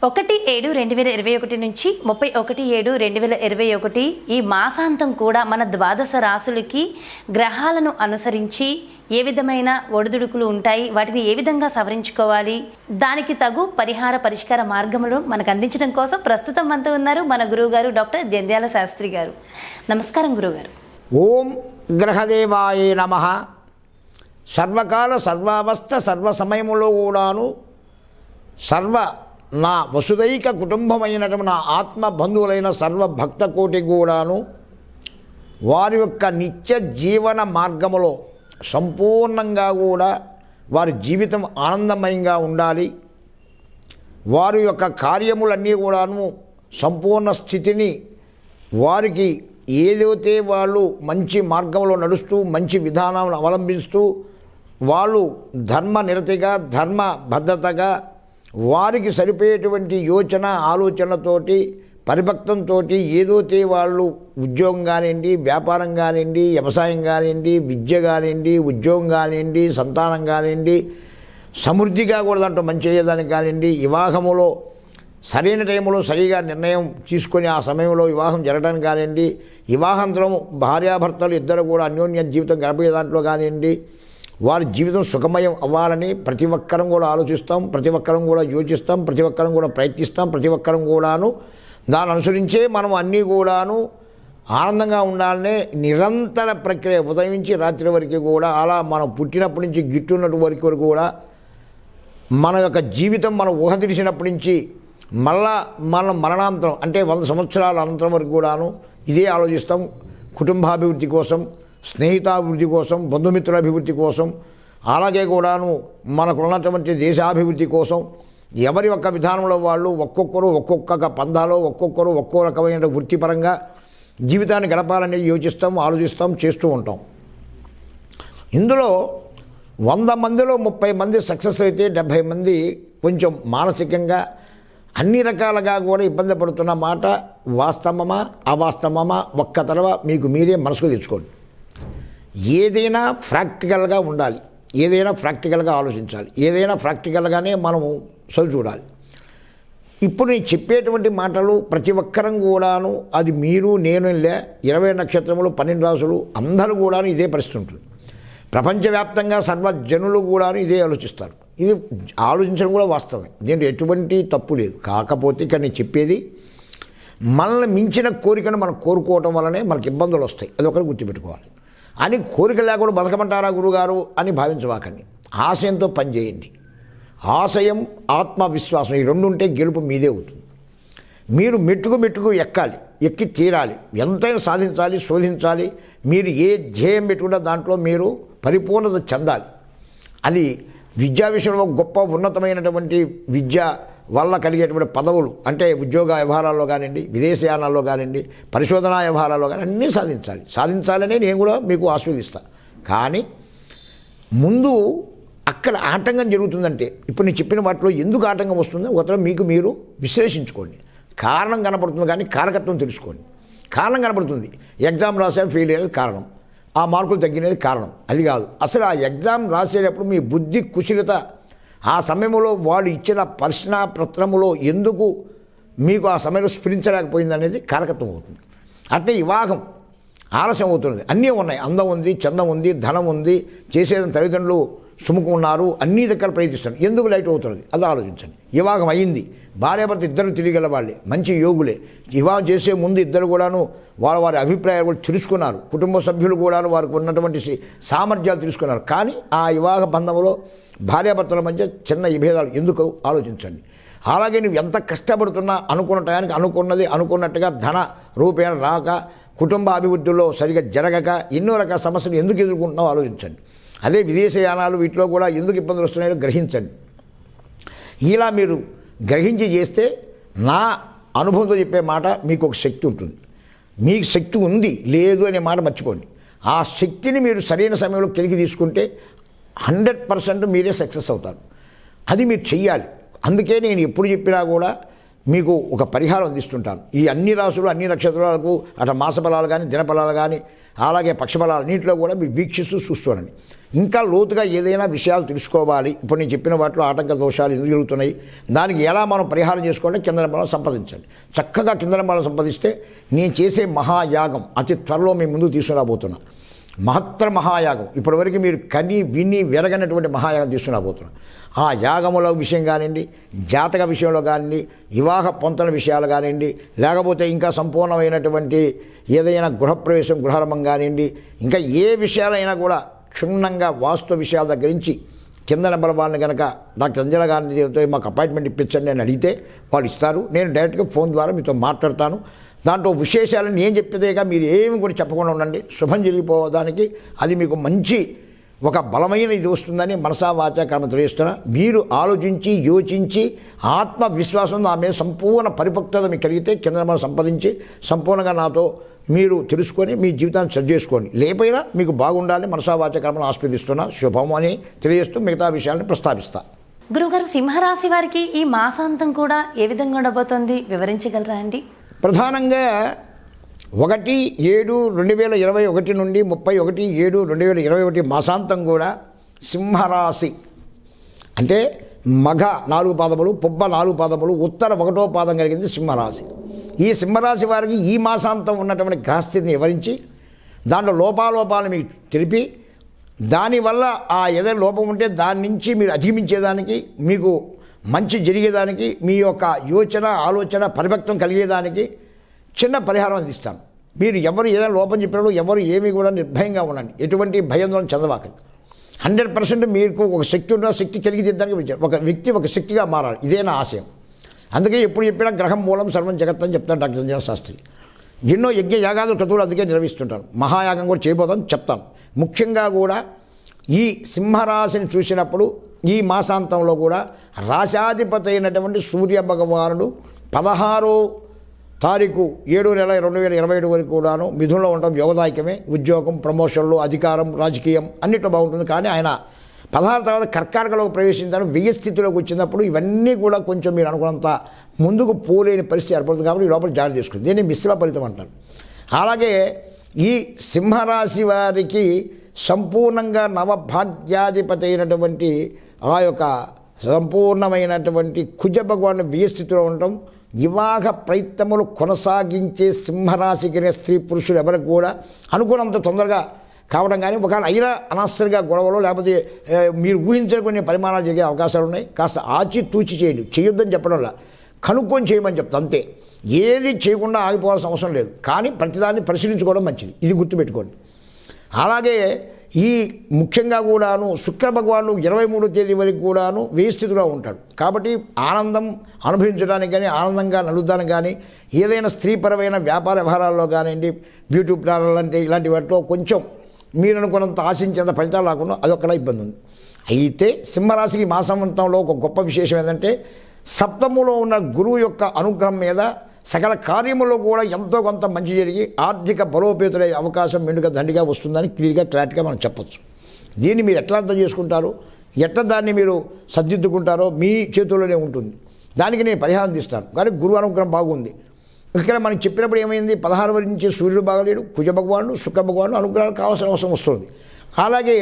ఒకటి ఏడు రెండు వేల ఇరవై ఒకటి నుంచి ముప్పై ఒకటి ఏడు రెండు వేల ఇరవై ఒకటి ఈ మాసాంతం కూడా మన ద్వాదశ రాసులకి గ్రహాలను అనుసరించి ఏ విధమైన ఒడిదుడుకులు ఉంటాయి వాటిని ఏ విధంగా సవరించుకోవాలి దానికి తగు పరిహార పరిష్కార మార్గములు మనకు అందించడం కోసం ప్రస్తుతం మనతో ఉన్నారు మన గురువుగారు డాక్టర్ జంధ్యాల శాస్త్రి గారు నమస్కారం గురువుగారు ఓం గ్రహదేవాయ నమ సర్వకాల సర్వావస్థ సర్వ సమయములో కూడాను సర్వ నా వసుదైక కుటుంబమైనటువంటి నా ఆత్మ బంధువులైన సర్వ భక్త కోటి కూడాను వారి యొక్క నిత్య జీవన మార్గములో సంపూర్ణంగా కూడా వారి జీవితం ఆనందమయంగా ఉండాలి వారి యొక్క కార్యములన్నీ కూడాను సంపూర్ణ స్థితిని వారికి ఏదైతే వాళ్ళు మంచి మార్గంలో నడుస్తూ మంచి విధానాలను అవలంబిస్తూ వాళ్ళు ధర్మ నిరతిగా ధర్మ భద్రతగా వారికి సరిపోయేటువంటి యోచన ఆలోచనలతోటి పరిభక్తంతో ఏదైతే వాళ్ళు ఉద్యోగం కానివ్వండి వ్యాపారం కానివ్వండి వ్యవసాయం కానివ్వండి విద్య కానివ్వండి ఉద్యోగం కానివ్వండి సంతానం కానివ్వండి సమృద్ధిగా కూడా దాంట్లో మంచి అయ్యేదానికి కానివ్వండి వివాహములో సరైన టైంలో సరిగా నిర్ణయం తీసుకొని ఆ సమయంలో వివాహం జరగడానికి కానివ్వండి వివాహాంతరం భార్యాభర్తలు ఇద్దరు కూడా అన్యోన్య జీవితం గడిపే దాంట్లో కానివ్వండి వారి జీవితం సుఖమయం అవ్వాలని ప్రతి ఒక్కరం కూడా ఆలోచిస్తాం ప్రతి ఒక్కరం కూడా యోచిస్తాం ప్రతి ఒక్కరం కూడా ప్రయత్నిస్తాం ప్రతి ఒక్కరం కూడాను దాన్ని అనుసరించే మనం అన్నీ కూడాను ఆనందంగా ఉండాలనే నిరంతర ప్రక్రియ ఉదయం నుంచి రాత్రి వరకు కూడా అలా మనం పుట్టినప్పటి నుంచి గిట్టున్నటి వరకు వరకు కూడా మన యొక్క జీవితం మనం ఊహ తెలిసినప్పటి నుంచి మళ్ళా మనం మరణాంతరం అంటే వంద సంవత్సరాల అనంతరం వరకు కూడాను ఇదే ఆలోచిస్తాం కుటుంబాభివృద్ధి కోసం స్నేహితాభివృద్ధి కోసం బంధుమిత్రుల అభివృద్ధి కోసం అలాగే కూడాను మనకు ఉన్నటువంటి దేశాభివృద్ధి కోసం ఎవరి యొక్క విధానంలో వాళ్ళు ఒక్కొక్కరు ఒక్కొక్క పందాలో ఒక్కొక్కరు ఒక్కో రకమైన వృత్తిపరంగా జీవితాన్ని గడపాలని యోచిస్తాం ఆలోచిస్తాం చేస్తూ ఉంటాం ఇందులో వంద మందిలో ముప్పై మంది సక్సెస్ అయితే డెబ్భై మంది కొంచెం మానసికంగా అన్ని రకాలుగా కూడా ఇబ్బంది పడుతున్న మాట వాస్తవమా అవాస్తవమా ఒక్క తరవ మీకు మీరే మనసుకు తెచ్చుకోండి ఏదైనా ప్రాక్టికల్గా ఉండాలి ఏదైనా ప్రాక్టికల్గా ఆలోచించాలి ఏదైనా ప్రాక్టికల్గానే మనము చదువు చూడాలి ఇప్పుడు నేను చెప్పేటువంటి మాటలు ప్రతి ఒక్కరం కూడాను అది మీరు నేను లే ఇరవై నక్షత్రములు పన్నెండు రాసులు అందరూ కూడాను ఇదే పరిస్థితి ఉంటుంది ప్రపంచవ్యాప్తంగా సర్వజనులు కూడాను ఇదే ఆలోచిస్తారు ఇది ఆలోచించడం కూడా వాస్తవమే దీంట్లో ఎటువంటి తప్పు లేదు కాకపోతే ఇక్కడ నేను చెప్పేది మనల్ని మించిన కోరికను మనం కోరుకోవటం వల్లనే మనకి ఇబ్బందులు వస్తాయి అది ఒకటి గుర్తుపెట్టుకోవాలి అని కోరిక లేకుండా బతకమంటారా గురుగారు అని భావించవాకండి ఆశయంతో పనిచేయండి ఆశయం ఆత్మవిశ్వాసం ఈ రెండు ఉంటే గెలుపు మీదే అవుతుంది మీరు మెట్టుకు మెట్టుకు ఎక్కాలి ఎక్కి తీరాలి ఎంతైనా సాధించాలి శోధించాలి మీరు ఏ ధ్యేయం పెట్టుకుంటే దాంట్లో మీరు పరిపూర్ణత చెందాలి అది విద్యా విషయంలో గొప్ప ఉన్నతమైనటువంటి విద్య వల్ల కలిగేటువంటి పదవులు అంటే ఉద్యోగ వ్యవహారాల్లో కానివ్వండి విదేశయానాల్లో కానివ్వండి పరిశోధనా వ్యవహారాల్లో కానీ అన్నీ సాధించాలి సాధించాలనే నేను కూడా మీకు ఆస్వాదిస్తాను కానీ ముందు అక్కడ ఆటంకం జరుగుతుందంటే ఇప్పుడు నేను చెప్పిన వాటిలో ఎందుకు ఆటంకం వస్తుందో ఒకసారి మీకు మీరు విశ్లేషించుకోండి కారణం కనపడుతుంది కానీ కారకత్వం తెలుసుకోండి కారణం కనపడుతుంది ఎగ్జామ్ రాసాను ఫెయిల్ అయ్యేది కారణం ఆ మార్కులు తగ్గినది కారణం అది కాదు అసలు ఆ ఎగ్జామ్ రాసేటప్పుడు మీ బుద్ధి కుశలత ఆ సమయంలో వాళ్ళు ఇచ్చిన ప్రశ్నాపత్రములో ఎందుకు మీకు ఆ సమయంలో స్ఫురించలేకపోయింది అనేది కారకత్వం అవుతుంది అంటే వివాహం ఆలస్యం అవుతున్నది అన్నీ ఉన్నాయి అందం ఉంది చందం ఉంది ధనం ఉంది చేసేదని తల్లిదండ్రులు సుముఖం ఉన్నారు అన్ని దగ్గర ప్రయత్నిస్తారు ఎందుకు లైట్ అవుతున్నది అది ఆలోచించండి వివాహం అయ్యింది భార్యాభర్త ఇద్దరు తిరిగల వాళ్ళే మంచి యోగులే వివాహం చేసే ముందు ఇద్దరు కూడాను వాళ్ళ వారి అభిప్రాయాలు కూడా తెలుసుకున్నారు కుటుంబ సభ్యులు కూడాను వారికి ఉన్నటువంటి సి- సామర్థ్యాలు తెలుసుకున్నారు కానీ ఆ వివాహ బంధంలో భార్యాభర్తల మధ్య చిన్న విభేదాలు ఎందుకు ఆలోచించండి అలాగే నువ్వు ఎంత కష్టపడుతున్నా అనుకున్న టయానికి అనుకున్నది అనుకున్నట్టుగా ధన రూపేణ రాక కుటుంబ అభివృద్ధిలో సరిగా జరగక ఎన్నో రకాల సమస్యలు ఎందుకు ఎదుర్కొంటున్నావో ఆలోచించండి అదే విదేశయానాలు వీటిలో కూడా ఎందుకు ఇబ్బందులు వస్తున్నాయో గ్రహించండి ఇలా మీరు గ్రహించి చేస్తే నా అనుభవంతో చెప్పే మాట మీకు ఒక శక్తి ఉంటుంది మీకు శక్తి ఉంది లేదు అనే మాట మర్చిపోండి ఆ శక్తిని మీరు సరైన సమయంలో కలిగి తీసుకుంటే హండ్రెడ్ పర్సెంట్ మీరే సక్సెస్ అవుతారు అది మీరు చెయ్యాలి అందుకే నేను ఎప్పుడు చెప్పినా కూడా మీకు ఒక పరిహారం అందిస్తుంటాను ఈ అన్ని రాసులు అన్ని నక్షత్రాలకు అటు మాసఫలాలు కానీ దినఫలాలు కానీ అలాగే పక్షఫలాలు అన్నింటిలో కూడా మీరు వీక్షిస్తూ చూస్తుండండి ఇంకా లోతుగా ఏదైనా విషయాలు తెలుసుకోవాలి ఇప్పుడు నేను చెప్పిన వాటిలో ఆటంక దోషాలు ఎందుకు జరుగుతున్నాయి దానికి ఎలా మనం పరిహారం చేసుకోవాలంటే కింద నెంబర్లో సంపాదించండి చక్కగా కింద నెంబర్లో సంపాదిస్తే నేను చేసే మహాయాగం అతి త్వరలో మీ ముందుకు తీసుకురాబోతున్నా మహత్తర మహాయాగం ఇప్పటివరకు మీరు కని విని వెరగనటువంటి మహాయాగం తీసుకురాబోతున్నాం ఆ యాగముల విషయం కానివ్వండి జాతక విషయంలో కానివ్వండి వివాహ పొంతన విషయాలు కానివ్వండి లేకపోతే ఇంకా సంపూర్ణమైనటువంటి ఏదైనా గృహప్రవేశం గృహారంభం కానివ్వండి ఇంకా ఏ విషయాలైనా కూడా క్షుణ్ణంగా వాస్తు విషయాల దగ్గర నుంచి కింద నెంబర్ వాళ్ళని కనుక డాక్టర్ అంజల గారితో మాకు అపాయింట్మెంట్ ఇప్పించండి అని అడిగితే వాళ్ళు ఇస్తారు నేను డైరెక్ట్గా ఫోన్ ద్వారా మీతో మాట్లాడతాను దాంట్లో విశేషాలను నేను చెప్పేదేగా మీరు ఏమి కూడా చెప్పకుండా ఉండండి శుభం జరిగిపోవడానికి అది మీకు మంచి ఒక బలమైన ఇది వస్తుందని మనసా వాచా కర్మ తెలియస్తున్నా మీరు ఆలోచించి యోచించి ఆత్మవిశ్వాసం నా మీద సంపూర్ణ పరిపక్వత మీకు కలిగితే కింద మనం సంపాదించి సంపూర్ణంగా నాతో మీరు తెలుసుకొని మీ జీవితాన్ని సరి చేసుకోండి లేకపోయినా మీకు బాగుండాలి మనసా వాచా కర్మను ఆస్వాదిస్తున్నా శుభం అని తెలియజేస్తూ మిగతా విషయాలను ప్రస్తావిస్తా గురుగారు సింహరాశి వారికి ఈ మాసాంతం కూడా ఏ విధంగా ఉండబోతోంది వివరించగలరా అండి ప్రధానంగా ఒకటి ఏడు రెండు వేల ఇరవై ఒకటి నుండి ముప్పై ఒకటి ఏడు రెండు వేల ఇరవై ఒకటి మాసాంతం కూడా సింహరాశి అంటే మగ నాలుగు పాదములు పుబ్బ నాలుగు పాదములు ఉత్తర ఒకటో పాదం కలిగింది సింహరాశి ఈ సింహరాశి వారికి ఈ మాసాంతం ఉన్నటువంటి గ్రహస్థితిని వివరించి దాంట్లో లోపాలోపాలను మీకు తెలిపి దానివల్ల ఆ ఏదైనా లోపం ఉంటే దాని నుంచి మీరు అధిగమించేదానికి మీకు మంచి జరిగేదానికి మీ యొక్క యోచన ఆలోచన పరిపక్వం కలిగేదానికి చిన్న పరిహారం అందిస్తాను మీరు ఎవరు ఏదైనా లోపం చెప్పినప్పుడు ఎవరు ఏమీ కూడా నిర్భయంగా ఉండండి ఎటువంటి భయాందోళన చెందవాకండి హండ్రెడ్ పర్సెంట్ మీకు ఒక శక్తి ఉన్న శక్తి కలిగిద్దానికి విచారం ఒక వ్యక్తి ఒక శక్తిగా మారాలి ఇదే నా ఆశయం అందుకే ఎప్పుడు చెప్పినా గ్రహం మూలం సర్వం జగత్ అని చెప్తాను డాక్టర్ సంజన శాస్త్రి ఎన్నో యజ్ఞ యాగాలు క్రతువులు అందుకే నిర్వహిస్తుంటాను మహాయాగం కూడా చేయబోతాను చెప్తాను ముఖ్యంగా కూడా ఈ సింహరాశిని చూసినప్పుడు ఈ మాసాంతంలో కూడా రాశాధిపతి అయినటువంటి సూర్య భగవానుడు పదహారో తారీఖు ఏడు నెల రెండు వేల ఇరవై ఏడు వరకు కూడాను మిథునంలో ఉండడం యోగదాయకమే ఉద్యోగం ప్రమోషన్లు అధికారం రాజకీయం అన్నిట్లో బాగుంటుంది కానీ ఆయన పదహారు తర్వాత కర్కాటకలోకి ప్రవేశించడం వెయ్యి స్థితిలోకి వచ్చినప్పుడు ఇవన్నీ కూడా కొంచెం మీరు అనుకున్నంత ముందుకు పోలేని పరిస్థితి ఏర్పడుతుంది కాబట్టి ఈ లోపల జాగ్రత్త చేసుకుంది దీన్ని మిశ్రమ ఫలితం అంటారు అలాగే ఈ సింహరాశి వారికి సంపూర్ణంగా నవభాగ్యాధిపతి అయినటువంటి ఆ యొక్క సంపూర్ణమైనటువంటి కుజ భగవాను వ్యయ స్థితిలో ఉండటం వివాహ ప్రయత్నములు కొనసాగించే సింహరాశికి స్త్రీ పురుషులు ఎవరికి కూడా అనుకున్నంత తొందరగా కావడం కానీ ఒకవేళ అయినా అనవసరంగా గొడవలు లేకపోతే ఏ, మీరు ఊహించని కొన్ని పరిమాణాలు జరిగే అవకాశాలు ఉన్నాయి కాస్త ఆచి తూచి చేయండి చేయొద్దని చెప్పడంలా కనుక్కొని చేయమని చెప్తా అంతే ఏది చేయకుండా ఆగిపోవాల్సిన అవసరం లేదు కానీ ప్రతిదాన్ని పరిశీలించుకోవడం మంచిది ఇది గుర్తుపెట్టుకోండి అలాగే ఈ ముఖ్యంగా కూడాను శుక్ర భగవానుడు ఇరవై మూడో తేదీ వరకు కూడాను వేయి స్థితిలో ఉంటాడు కాబట్టి ఆనందం అనుభవించడానికి కానీ ఆనందంగా నలుద్దానికి కానీ ఏదైనా స్త్రీపరమైన వ్యాపార వ్యవహారాల్లో కానివ్వండి బ్యూటీ పార్లర్ అంటే ఇలాంటి వాటిలో కొంచెం మీరు అనుకున్నంత ఆశించేంత ఫలితాలు రాకుండా అదొక్కడ ఇబ్బంది ఉంది అయితే సింహరాశికి మాసంతంలో ఒక గొప్ప విశేషం ఏంటంటే సప్తములో ఉన్న గురువు యొక్క అనుగ్రహం మీద సకల కార్యములో కూడా ఎంతో కొంత మంచి జరిగి ఆర్థిక బలోపేతులయ్యే అవకాశం మెండుగా దండిగా వస్తుందని క్లియర్గా క్లారిటీగా మనం చెప్పొచ్చు దీన్ని మీరు ఎట్లా అర్థం చేసుకుంటారో ఎట్లా దాన్ని మీరు సర్దిద్దుకుంటారో మీ చేతుల్లోనే ఉంటుంది దానికి నేను పరిహారం తీస్తాను కానీ గురువు అనుగ్రహం బాగుంది ఇక్కడ మనం చెప్పినప్పుడు ఏమైంది పదహారు వరకు నుంచి సూర్యుడు బాగలేడు కుజ భగవానుడు శుక్ర భగవానుడు అనుగ్రహాలు కావాల్సిన అవసరం వస్తుంది అలాగే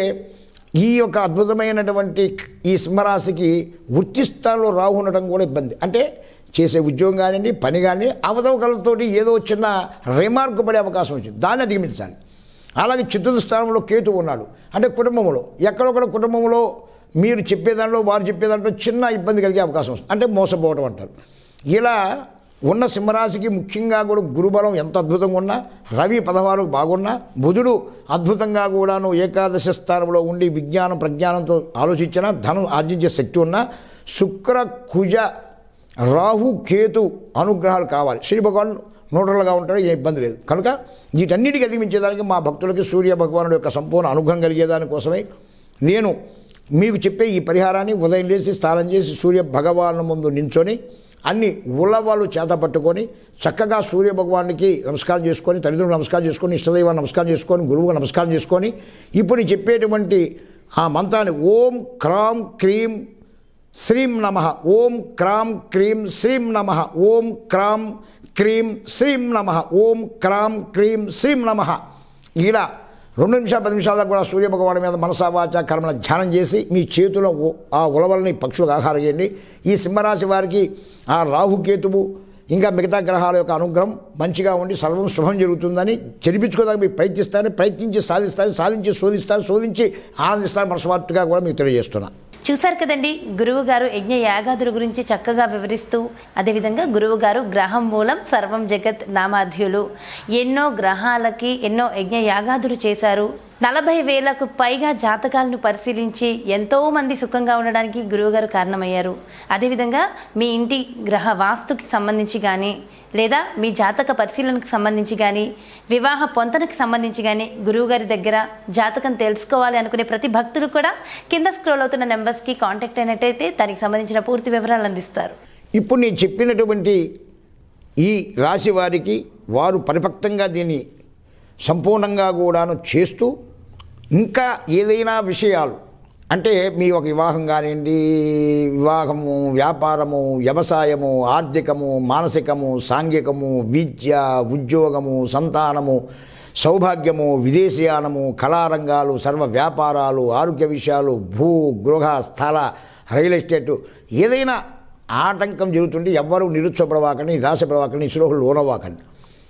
ఈ యొక్క అద్భుతమైనటువంటి ఈ సింహరాశికి వృత్తి స్థానంలో రాహు ఉండటం కూడా ఇబ్బంది అంటే చేసే ఉద్యోగం కానివ్వండి పని కానీ అవతవకలతోటి ఏదో చిన్న రిమార్క్ పడే అవకాశం వచ్చింది దాన్ని అధిగమించాలి అలాగే చతుర్థ స్థానంలో కేతు ఉన్నాడు అంటే కుటుంబంలో ఎక్కడొక్కడ కుటుంబంలో మీరు చెప్పేదాంట్లో వారు చెప్పేదాంట్లో చిన్న ఇబ్బంది కలిగే అవకాశం వస్తుంది అంటే మోసపోవడం అంటారు ఇలా ఉన్న సింహరాశికి ముఖ్యంగా కూడా గురుబలం ఎంత అద్భుతంగా ఉన్నా రవి పదహారు బాగున్నా బుధుడు అద్భుతంగా కూడాను ఏకాదశ స్థానంలో ఉండి విజ్ఞానం ప్రజ్ఞానంతో ఆలోచించిన ధనం ఆర్జించే శక్తి ఉన్నా శుక్ర కుజ రాహు కేతు అనుగ్రహాలు కావాలి శ్రీ భగవాన్ నూటలుగా ఉంటాడు ఏ ఇబ్బంది లేదు కనుక వీటన్నిటికి అధిగమించేదానికి మా భక్తులకి సూర్య భగవానుడు యొక్క సంపూర్ణ అనుగ్రహం కలిగేదాని కోసమై నేను మీకు చెప్పే ఈ పరిహారాన్ని ఉదయం లేచి స్నానం చేసి సూర్య భగవాను ముందు నించొని అన్ని ఉలవలు చేత పట్టుకొని చక్కగా సూర్య భగవానికి నమస్కారం చేసుకొని తల్లిదండ్రులు నమస్కారం చేసుకొని ఇష్టదైవాన్ని నమస్కారం చేసుకొని గురువుగా నమస్కారం చేసుకొని ఇప్పుడు నేను చెప్పేటువంటి ఆ మంత్రాన్ని ఓం క్రాం క్రీం శ్రీం నమ ఓం క్రాం క్రీం శ్రీం నమ ఓం క్రాం క్రీం శ్రీం నమ ఓం క్రాం క్రీం శ్రీం నమ ఇలా రెండు నిమిషాలు పది నిమిషాల దాకా కూడా సూర్య భగవాను మీద మనసావాచ కర్మల ధ్యానం చేసి మీ చేతిలో ఉ- ఆ ఉలవల్ని పక్షులకు ఆహారం చేయండి ఈ సింహరాశి వారికి ఆ రాహుకేతువు ఇంకా మిగతా గ్రహాల యొక్క అనుగ్రహం మంచిగా ఉండి సర్వం శుభం జరుగుతుందని చెరిపించుకోదానికి మీరు ప్రయత్నిస్తారని ప్రయత్నించి సాధిస్తారు సాధించి శోధిస్తారు శోధించి ఆనందిస్తారు మనస్వార్థగా కూడా మీకు తెలియజేస్తున్నా చూశారు కదండి గురువు గారు యజ్ఞ యాగాదుల గురించి చక్కగా వివరిస్తూ అదేవిధంగా గురువు గారు గ్రహం మూలం సర్వం జగత్ నామాధ్యులు ఎన్నో గ్రహాలకి ఎన్నో యజ్ఞ యాగాదులు చేశారు నలభై వేలకు పైగా జాతకాలను పరిశీలించి ఎంతో మంది సుఖంగా ఉండడానికి గురువుగారు కారణమయ్యారు అదేవిధంగా మీ ఇంటి గ్రహ వాస్తుకి సంబంధించి కానీ లేదా మీ జాతక పరిశీలనకు సంబంధించి కానీ వివాహ పొంతనకు సంబంధించి కానీ గురువుగారి దగ్గర జాతకం తెలుసుకోవాలి అనుకునే ప్రతి భక్తులు కూడా కింద స్క్రోల్ అవుతున్న నెంబర్స్కి కాంటాక్ట్ అయినట్టయితే దానికి సంబంధించిన పూర్తి వివరాలు అందిస్తారు ఇప్పుడు నేను చెప్పినటువంటి ఈ రాశి వారికి వారు పరిపక్తంగా దీన్ని సంపూర్ణంగా కూడాను చేస్తూ ఇంకా ఏదైనా విషయాలు అంటే మీ ఒక వివాహం కానివ్వండి వివాహము వ్యాపారము వ్యవసాయము ఆర్థికము మానసికము సాంఘికము విద్య ఉద్యోగము సంతానము సౌభాగ్యము విదేశీయానము కళారంగాలు సర్వ వ్యాపారాలు ఆరోగ్య విషయాలు భూ గృహ స్థల రియల్ ఎస్టేటు ఏదైనా ఆటంకం జరుగుతుంటే ఎవ్వరూ నిరుత్సపడవాకండి నిరాశపడవాకండి ఇసురోహులు లోనవ్వాకండి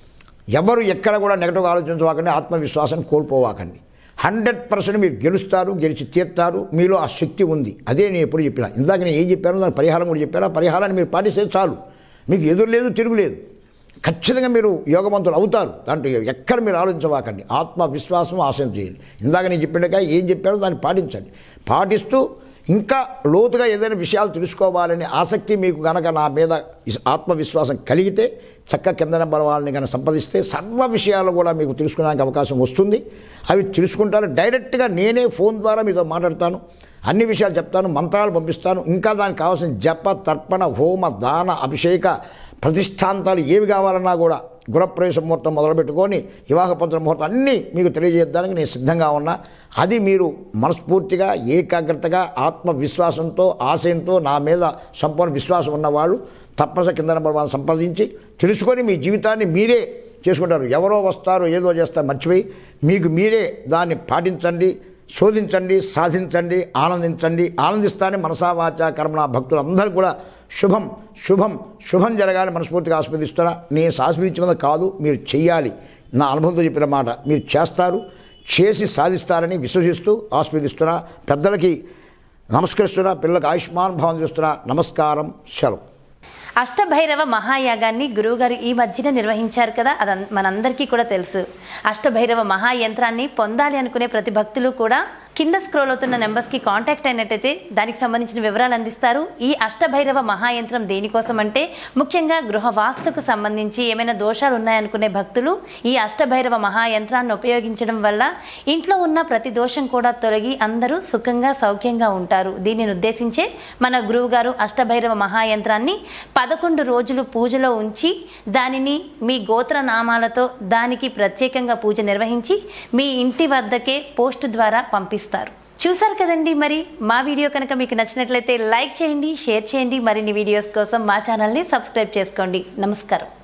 ఎవరు ఎక్కడ కూడా నెగటివ్ ఆలోచించవాకండి ఆత్మవిశ్వాసం కోల్పోవాకండి హండ్రెడ్ పర్సెంట్ మీరు గెలుస్తారు గెలిచి తీరుతారు మీలో ఆ శక్తి ఉంది అదే నేను ఎప్పుడు చెప్పిన ఇందాక నేను ఏం చెప్పానో దాని పరిహారం కూడా చెప్పాను ఆ పరిహారాన్ని మీరు పాటిస్తే చాలు మీకు ఎదురు లేదు తిరుగులేదు ఖచ్చితంగా మీరు యోగవంతులు అవుతారు దాంట్లో ఎక్కడ మీరు ఆలోచించవాకండి ఆత్మవిశ్వాసం ఆశయం చేయండి ఇందాక నేను చెప్పినట్టుగా ఏం చెప్పారో దాన్ని పాటించండి పాటిస్తూ ఇంకా లోతుగా ఏదైనా విషయాలు తెలుసుకోవాలనే ఆసక్తి మీకు గనక నా మీద ఇస్- ఆత్మవిశ్వాసం కలిగితే చక్క కింద నెంబర్ వాళ్ళని కనుక సంపాదిస్తే సర్వ విషయాలు కూడా మీకు తెలుసుకోవడానికి అవకాశం వస్తుంది అవి తెలుసుకుంటారు డైరెక్ట్గా నేనే ఫోన్ ద్వారా మీతో మాట్లాడతాను అన్ని విషయాలు చెప్తాను మంత్రాలు పంపిస్తాను ఇంకా దానికి కావాల్సిన జప తర్పణ హోమ దాన అభిషేక ప్రతిష్టాంతాలు ఏవి కావాలన్నా కూడా గృహప్రవేశ ముహూర్తం మొదలుపెట్టుకొని వివాహ పంతుల ముహూర్తం అన్నీ మీకు తెలియజేయడానికి నేను సిద్ధంగా ఉన్నా అది మీరు మనస్ఫూర్తిగా ఏకాగ్రతగా ఆత్మవిశ్వాసంతో ఆశయంతో నా మీద సంపూర్ణ విశ్వాసం ఉన్నవాళ్ళు తప్పనిసరి కింద నెంబర్ వాళ్ళని సంప్రదించి తెలుసుకొని మీ జీవితాన్ని మీరే చేసుకుంటారు ఎవరో వస్తారో ఏదో చేస్తారు మర్చిపోయి మీకు మీరే దాన్ని పాటించండి శోధించండి సాధించండి ఆనందించండి ఆనందిస్తానే మనసా వాచా కర్మణ భక్తులందరూ కూడా శుభం శుభం శుభం జరగాలని మనస్ఫూర్తిగా ఆస్వాదిస్తున్నా నేను ఆస్వాదించినది కాదు మీరు చెయ్యాలి నా అనుభవంతో చెప్పిన మాట మీరు చేస్తారు చేసి సాధిస్తారని విశ్వసిస్తూ ఆస్వాదిస్తున్నా పెద్దలకి నమస్కరిస్తున్నా పిల్లలకు ఆయుష్మాన్ భావం చేస్తున్నా నమస్కారం సెలవు అష్టభైరవ మహాయాగాన్ని గురువుగారు ఈ మధ్యన నిర్వహించారు కదా అది మనందరికీ కూడా తెలుసు అష్టభైరవ మహాయంత్రాన్ని పొందాలి అనుకునే ప్రతి భక్తులు కూడా కింద స్క్రోల్ అవుతున్న నెంబర్స్కి కాంటాక్ట్ అయినట్టయితే దానికి సంబంధించిన వివరాలు అందిస్తారు ఈ అష్టభైరవ మహాయంత్రం దేనికోసం అంటే ముఖ్యంగా గృహ వాస్తుకు సంబంధించి ఏమైనా దోషాలు ఉన్నాయనుకునే భక్తులు ఈ అష్టభైరవ మహాయంత్రాన్ని ఉపయోగించడం వల్ల ఇంట్లో ఉన్న ప్రతి దోషం కూడా తొలగి అందరూ సుఖంగా సౌఖ్యంగా ఉంటారు దీనిని ఉద్దేశించే మన గురువు గారు అష్టభైరవ మహాయంత్రాన్ని పదకొండు రోజులు పూజలో ఉంచి దానిని మీ గోత్ర నామాలతో దానికి ప్రత్యేకంగా పూజ నిర్వహించి మీ ఇంటి వద్దకే పోస్ట్ ద్వారా పంపిస్తారు చూసారు కదండి మరి మా వీడియో కనుక మీకు నచ్చినట్లయితే లైక్ చేయండి షేర్ చేయండి మరిన్ని వీడియోస్ కోసం మా ఛానల్ని సబ్స్క్రైబ్ చేసుకోండి నమస్కారం